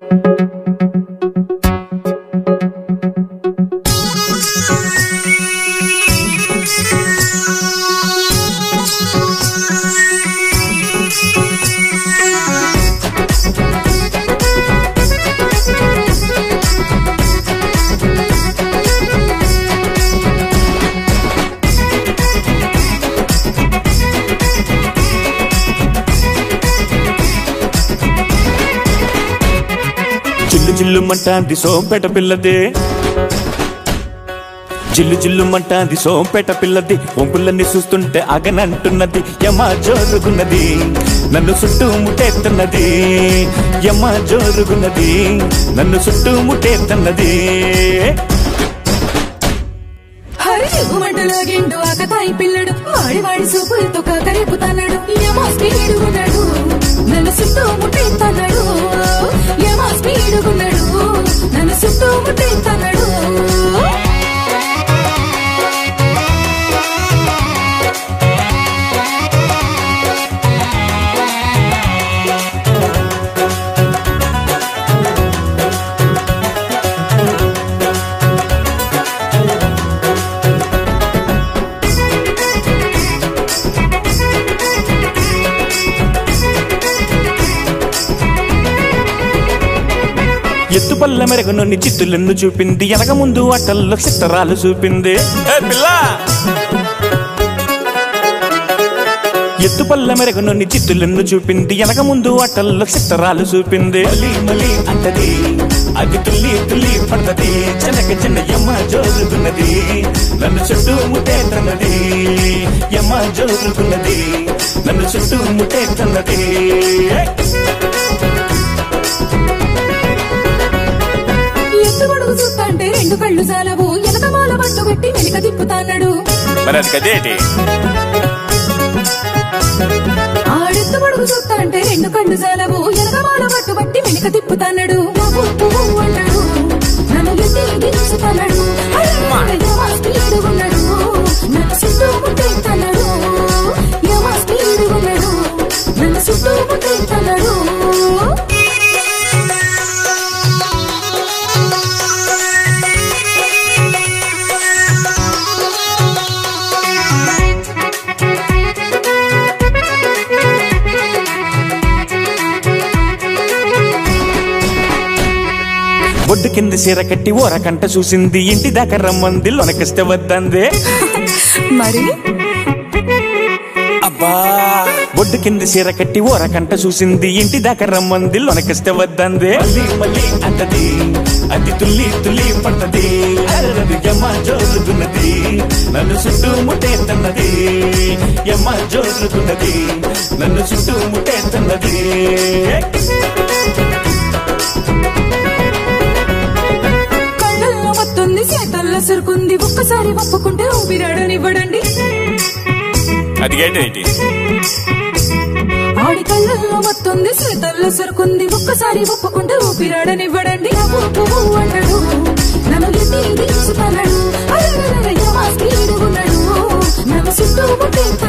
చిల్లు చిల్లు మంటాంది సోంపేట పిల్లదే జిల్లు జిల్లు మంటాంది సోంపేట పిల్లది వంపులన్నీ చూస్తుంటే అగనంటున్నది యమ జోరుగున్నది నన్ను చుట్టూ ముట్టేస్తున్నది యమ జోరుగున్నది నన్ను చుట్టూ ముట్టేస్తున్నది హరి మంటలాగిండు ఆకతాయి పిల్లడు వాడి వాడి సూపులతో కాకరేపుతాడు ఏమో స్పీడ్ ఉన్నాడు నన్ను చుట్టూ ముట్టేస్తాడు ఏమో స్పీడ్ ఉన్నాడు నన్ను చుట్టూ ముట్టేస్తాడు ఎత్తు పల్ల మెరగనుని చిత్తులెన్ను చూపింది ఎనక ముందు అట్టల్లో చిత్తరాలు చూపింది ఏ పిల్ల ఎత్తు పల్ల మెరగనుని చిత్తులెన్ను చూపింది ఎనక ముందు అట్టల్లో చిత్తరాలు చూపింది మళ్ళీ మళ్ళీ అంటది అది తుల్లి తుల్లి పడ్డది చిన్నక చిన్న యమ్మ జోరుకున్నది నన్ను చుట్టూ ముట్టేతున్నది యమ్మ జోరుకున్నది నన్ను చుట్టూ ముట్టేతున్నది ఎత్తు గొడుగు చూస్తాంటే రెండు కళ్ళు చాలవు ఎనక మాల పట్టు పెట్టి వెనుక తిప్పుతాన్నాడు మరి అది కదేటి ఆడెత్తు గొడుగు చూస్తాంటే రెండు కళ్ళు చాలవు ఎనక మాల పట్టు పట్టి వెనుక తిప్పుతాన్నాడు నవ్వు పువ్వు అన్నాడు నన్ను ఎత్తి దించుతాడు యమ స్పీడ్ ఉన్నాడు నన్ను చుట్టూ ముట్టేస్తాడు యమ స్పీడ్ ఉన్నాడు నన్ను చుట్టూ ముట్టేస్తాడు బొడ్డు కింద చీర కట్టి ఓరకంట చూసింది ఇంటి దాకా రమ్మంది లొనకిస్తే వద్దందే మరి అబ్బా బొడ్డు కింద చీర కట్టి ఓరకంట చూసింది ఇంటి దాకా రమ్మంది లొనకిస్తే వద్దందే మళ్ళీ మళ్ళీ అంటది అది తుల్లి తుల్లి పడ్డది అరరది యమ్మ జోరుకున్నది నన్ను చుట్టూ ముట్టేస్తున్నది యమ్మ జోరుకున్నది నన్ను చుట్టూ ముట్టేస్తున్నది కళ్ళల్లో మత్తుంది చేతల్లో సురుకుంది ఒక్కసారి ఒప్పుకుంటే ఊపిరాడనివ్వడండి అది ఏంటి ఆడి కళ్ళల్లో మత్తుంది చేతల్లో సురుకుంది ఒక్కసారి ఒప్పుకుంటే ఊపిరాడనివ్వడండి నవ్వు పువ్వు అన్నాడు నన్ను ఎత్తి దించుతాడు అరెరెరె, యమ స్పీడ్ ఉన్నాడు నన్ను చుట్టూ ముట్టేస్తాడు